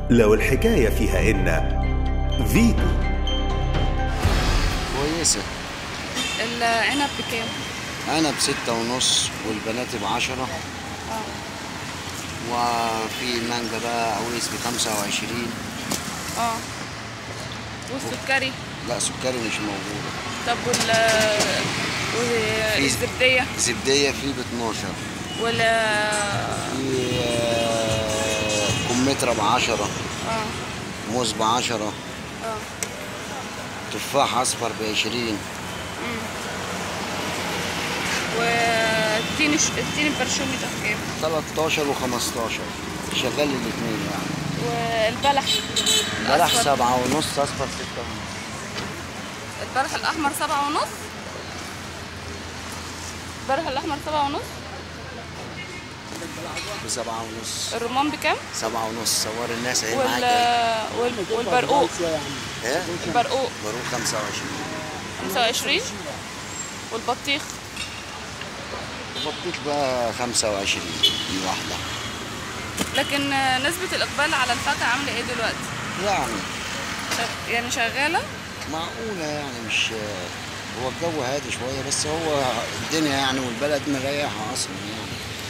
لو الحكاية فيها إن فيتو كويسة العنب بكام؟ أنا بستة ونص والبنات بعشرة اه وفي مانجا بقى عويس بخمسة وعشرين اه والسكري لا سكري مش موجودة طب وال والزبدية زبدية في باتناشر ولا في آه، كمثرى بعشرة اه موز بعشرة اه تفاح أصفر بعشرين والتين الش- التين البرشومي ده بكام؟ تلاتاشر وخمستاشر شغال الاتنين يعني والبلح بلح الأصفر. سبعة ونص أصفر ستة ونص البلح الأحمر سبعة ونص البلح الأحمر سبعة ونص بسبعة ونص الرمان بكام؟ سبعة ونص صور الناس اهي وال... معاك اهي. وال... والبرقوق ايه البرقوق بروح خمسة وعشرين 25 والبطيخ بطيخ بقى خمسة وعشرين الواحدة لكن نسبة الإقبال على الفاكهة عاملة إيه دلوقتي؟ يعني شغ- يعني شغالة؟ معقولة يعني مش هو الجو هادي شوية بس هو الدنيا يعني والبلد مريحة أصلا يعني